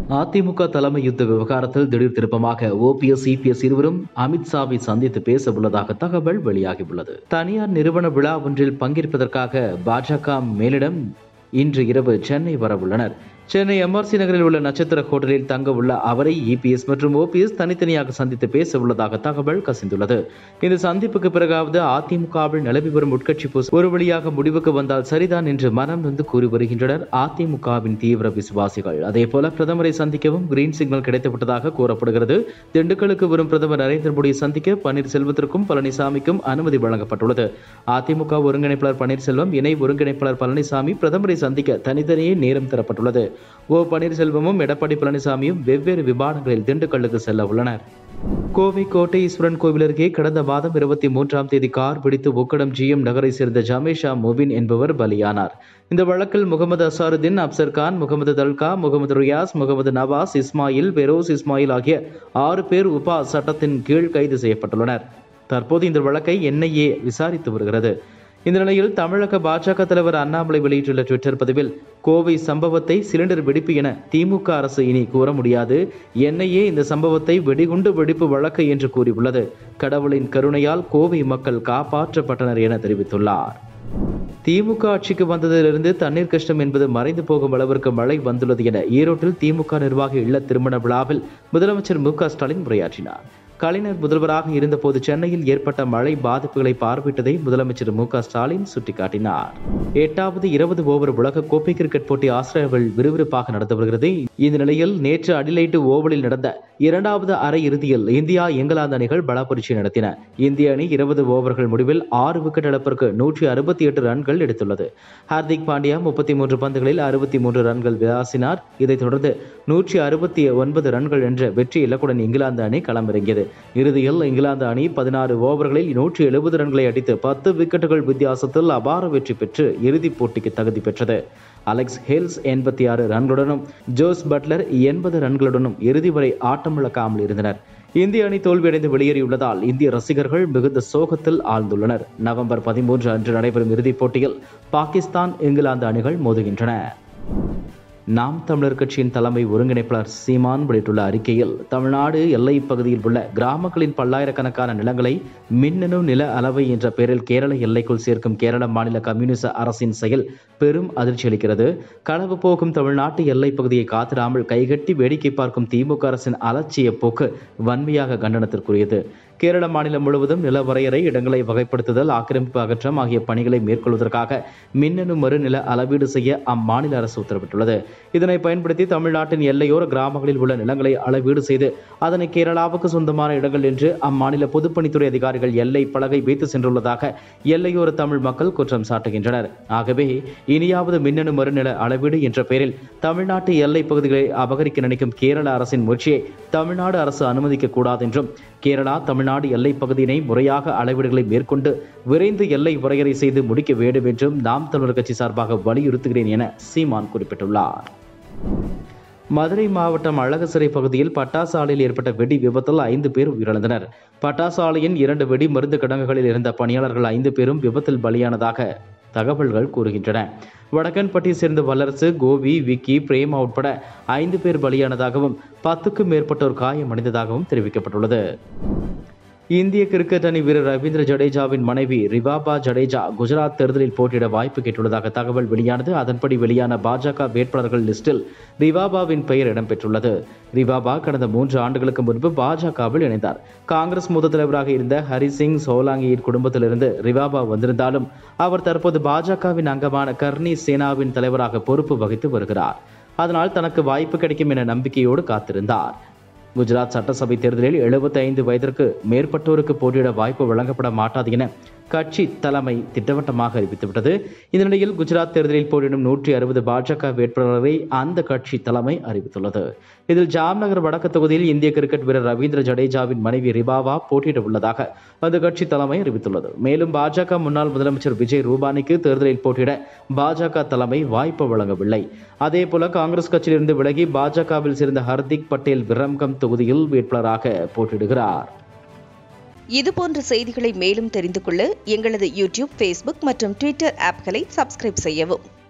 அதிமுக தலைமை யுத்த விவகாரத்தில் திடீர் திருப்பமாக ஓபிஎஸ் சிபிஎஸ் இருவரும் அமித்ஷாவை சந்தித்து பேச உள்ளதாக தகவல் வெளியாகியுள்ளது தனியார் நிறுவன விழா ஒன்றில் பங்கேற்பதற்காக பாஜக மேலிடம் இன்று இரவு சென்னை வரவுள்ளனர் சென்னை எம்ஆர்சி நகரில் உள்ள நட்சத்திர ஹோட்டலில் தங்க உள்ள அவரை இபிஎஸ் மற்றும் ஓபிஎஸ் தனித்தனியாக சந்தித்து பேச உள்ளதாக தகவல் கசிந்துள்ளது இந்த சந்திப்புக்கு பிறகாவது அதிமுகவில் நிலவி வரும் உட்கட்சி போஸ் ஒரு வழியாக முடிவுக்கு வந்தால் சரிதான் என்று மனம் நொந்து கூறி வருகின்றனர் அதிமுகவின் தீவிர விசுவாசிகள் அதேபோல பிரதமரை சந்திக்கவும் கிரீன் சிக்னல் கிடைத்துவிட்டதாக கூறப்படுகிறது திண்டுக்கலுக்கு வரும் பிரதமர் நரேந்திர மோடியை சந்திக்க பன்னீர்செல்வத்திற்கும் பழனிசாமிக்கும் அனுமதி வழங்கப்பட்டுள்ளது அதிமுக ஒருங்கிணைப்பாளர் பன்னீர்செல்வம் இணை ஒருங்கிணைப்பாளர் பழனிசாமி பிரதமரை சந்திக்க தனித்தனியே நேரம் தரப்பட்டுள்ளது ஓ பன்னீர்செல்வமும் எடப்பாடி பழனிசாமியும் வெவ்வேறு விமானங்களில் திண்டுக்கல்லுக்கு செல்ல உள்ளனர் கோவை கோட்டை ஈஸ்வரன் கோவில் அருகே கடந்த மாதம் இருபத்தி மூன்றாம் தேதி கார் பிடித்து ஒக்கடம் ஜிஎம் நகரை சேர்ந்த ஜமேஷா முபின் என்பவர் பலியானார் இந்த வழக்கில் முகமது அசாருதீன் அப்சர் கான் முகமது தல்கா முகமது ரியாஸ் முகமது நவாஸ் இஸ்மாயில் பெரோஸ் இஸ்மாயில் ஆகிய ஆறு பேர் உபா சட்டத்தின் கீழ் கைது செய்யப்பட்டுள்ளனர் தற்போது இந்த வழக்கை என்ஐஏ விசாரித்து வருகிறது இந்த நிலையில் தமிழக பாஜக தலைவர் அண்ணாமலை வெளியிட்டுள்ள ட்விட்டர் பதிவில் கோவை சம்பவத்தை சிலிண்டர் வெடிப்பு என திமுக அரசு இனி கூற முடியாது என்ஐஏ இந்த சம்பவத்தை வெடிகுண்டு வெடிப்பு வழக்கு என்று கூறியுள்ளது கடவுளின் கருணையால் கோவை மக்கள் காப்பாற்றப்பட்டனர் என தெரிவித்துள்ளார் திமுக ஆட்சிக்கு வந்ததிலிருந்து தண்ணீர் கஷ்டம் என்பது மறைந்து போகும் அளவிற்கு மழை வந்துள்ளது என ஈரோட்டில் திமுக நிர்வாகி இல்ல திருமண விழாவில் முதலமைச்சர் மு க ஸ்டாலின் உரையாற்றினார் கலைஞர் முதல்வராக இருந்தபோது சென்னையில் ஏற்பட்ட மழை பாதிப்புகளை பார்வையிட்டதை முதலமைச்சர் மு க ஸ்டாலின் சுட்டிக்காட்டினார் எட்டாவது இருபது ஓவர் உலக கோப்பை கிரிக்கெட் போட்டி ஆஸ்திரேலியாவில் விறுவிறுப்பாக நடந்து வருகிறது இந்த நிலையில் நேற்று அடிலைட்டு ஓவலில் நடந்த இரண்டாவது அரை இறுதியில் இந்தியா இங்கிலாந்து அணிகள் பலப்பரீட்சை நடத்தின இந்திய அணி இருபது ஓவர்கள் முடிவில் ஆறு விக்கெட் இழப்பிற்கு நூற்றி அறுபத்தி எட்டு ரன்கள் எடுத்துள்ளது ஹார்திக் பாண்டியா முப்பத்தி மூன்று பந்துகளில் அறுபத்தி மூன்று ரன்கள் விளாசினார் இதைத் தொடர்ந்து நூற்றி அறுபத்தி ஒன்பது ரன்கள் என்ற வெற்றி இலக்குடன் இங்கிலாந்து அணி களமிறங்கியது இறுதியில் இங்கிலாந்து அணி பதினாறு ஓவர்களில் நூற்றி எழுபது ரன்களை அடித்து பத்து விக்கெட்டுகள் வித்தியாசத்தில் அபார வெற்றி பெற்று இறுதிப் போட்டிக்கு தகுதி பெற்றது அலெக்ஸ் ஹேல்ஸ் எண்பத்தி ஆறு ரன்களுடனும் ஜோஸ் பட்லர் எண்பது ரன்களுடனும் இறுதி வரை ஆட்டமிழக்காமல் இருந்தனர் இந்திய அணி தோல்வியடைந்து வெளியேறியுள்ளதால் இந்திய ரசிகர்கள் மிகுந்த சோகத்தில் ஆழ்ந்துள்ளனர் நவம்பர் பதிமூன்று அன்று நடைபெறும் இறுதிப் போட்டியில் பாகிஸ்தான் இங்கிலாந்து அணிகள் மோதுகின்றன நாம் தமிழர் கட்சியின் தலைமை ஒருங்கிணைப்பாளர் சீமான் வெளியிட்டுள்ள அறிக்கையில் தமிழ்நாடு எல்லைப் பகுதியில் உள்ள கிராமங்களின் பல்லாயிரக்கணக்கான நிலங்களை மின்னணு நில அளவை என்ற பெயரில் கேரள எல்லைக்குள் சேர்க்கும் கேரள மாநில கம்யூனிச அரசின் செயல் பெரும் அதிர்ச்சி அளிக்கிறது களவு போகும் தமிழ்நாட்டு எல்லைப் பகுதியை காத்திராமல் கைகட்டி வேடிக்கை பார்க்கும் திமுக அரசின் அலட்சிய போக்கு வன்மையாக கண்டனத்திற்குரியது கேரள மாநிலம் முழுவதும் நில வரையறை இடங்களை வகைப்படுத்துதல் ஆக்கிரமிப்பு அகற்றம் ஆகிய பணிகளை மேற்கொள்வதற்காக மின்னணு மறுநில அளவீடு செய்ய அம்மாநில அரசு உத்தரவிட்டுள்ளது இதனை பயன்படுத்தி தமிழ்நாட்டின் எல்லையோர கிராமங்களில் உள்ள நிலங்களை அளவீடு செய்து அதனை கேரளாவுக்கு சொந்தமான இடங்கள் என்று அம்மாநில பொதுப்பணித்துறை அதிகாரிகள் எல்லை பலகை வைத்து சென்றுள்ளதாக எல்லையோர தமிழ் மக்கள் குற்றம் சாட்டுகின்றனர் ஆகவே இனியாவது மின்னணு மறுநில அளவீடு என்ற பெயரில் தமிழ்நாட்டு எல்லைப் பகுதிகளை அபகரிக்க நினைக்கும் கேரள அரசின் முயற்சியை தமிழ்நாடு அரசு அனுமதிக்க கூடாது என்றும் கேரளா தமிழ்நாடு எல்லைப் பகுதியினை முறையாக அளவீடுகளை மேற்கொண்டு விரைந்து எல்லை வரையறை செய்து முடிக்க வேண்டும் என்றும் நாம் தமிழர் கட்சி சார்பாக வலியுறுத்துகிறேன் என சீமான் குறிப்பிட்டுள்ளார் மதுரை மாவட்டம் அழகசிறை பகுதியில் பட்டாசு ஆலையில் ஏற்பட்ட வெடி விபத்தில் ஐந்து பேர் உயிரிழந்தனர் பட்டாசு ஆலையின் இரண்டு வெடி மருந்து கிடங்குகளில் இருந்த பணியாளர்கள் ஐந்து பேரும் விபத்தில் பலியானதாக தகவல்கள் கூறுகின்றன வடக்கன்பட்டியை சேர்ந்த வல்லரசு கோவி விக்கி பிரேமா உட்பட ஐந்து பேர் பலியானதாகவும் பத்துக்கும் மேற்பட்டோர் காயமடைந்ததாகவும் தெரிவிக்கப்பட்டுள்ளது இந்திய கிரிக்கெட் அணி வீரர் ரவீந்திர ஜடேஜாவின் மனைவி ரிவாபா ஜடேஜா குஜராத் தேர்தலில் போட்டியிட வாய்ப்பு கேட்டுள்ளதாக தகவல் வெளியானது அதன்படி வெளியான பாஜக வேட்பாளர்கள் லிஸ்டில் ரிவாபாவின் பெயர் இடம்பெற்றுள்ளது ரிவாபா கடந்த மூன்று ஆண்டுகளுக்கு முன்பு பாஜகவில் இணைந்தார் காங்கிரஸ் மூத்த தலைவராக இருந்த ஹரிசிங் சோலாங்கியின் குடும்பத்திலிருந்து ரிவாபா வந்திருந்தாலும் அவர் தற்போது பாஜகவின் அங்கமான கர்னி சேனாவின் தலைவராக பொறுப்பு வகித்து வருகிறார் அதனால் தனக்கு வாய்ப்பு கிடைக்கும் என நம்பிக்கையோடு காத்திருந்தார் குஜராத் சட்டசபை தேர்தலில் 75 வயதிற்கு மேற்பட்டோருக்கு போட்டியிட வாய்ப்பு வழங்கப்பட மாட்டாது என கட்சி தலைமை திட்டவட்டமாக அறிவித்துவிட்டது இந்த நிலையில் குஜராத் தேர்தலில் போட்டியிடும் நூற்றி அறுபது பாஜக வேட்பாளரை அந்த கட்சி தலைமை அறிவித்துள்ளது இதில் ஜாம்நகர் வடக்கு தொகுதியில் இந்திய கிரிக்கெட் வீரர் ரவீந்திர ஜடேஜாவின் மனைவி ரிபாவா போட்டியிட உள்ளதாக அந்த கட்சி தலைமை அறிவித்துள்ளது மேலும் பாஜக முன்னாள் முதலமைச்சர் விஜய் ரூபானிக்கு தேர்தலில் போட்டியிட பாஜக தலைமை வாய்ப்பு வழங்கவில்லை அதேபோல காங்கிரஸ் கட்சியிலிருந்து விலகி பாஜகவில் சேர்ந்த ஹர்திக் பட்டேல் விரம்கம் தொகுதியில் வேட்பாளராக போட்டியிடுகிறார் இதுபோன்ற செய்திகளை மேலும் தெரிந்து கொள்ள எங்களது யூடியூப் ஃபேஸ்புக் மற்றும் ட்விட்டர் ஆப்களை சப்ஸ்கிரைப் செய்யவும்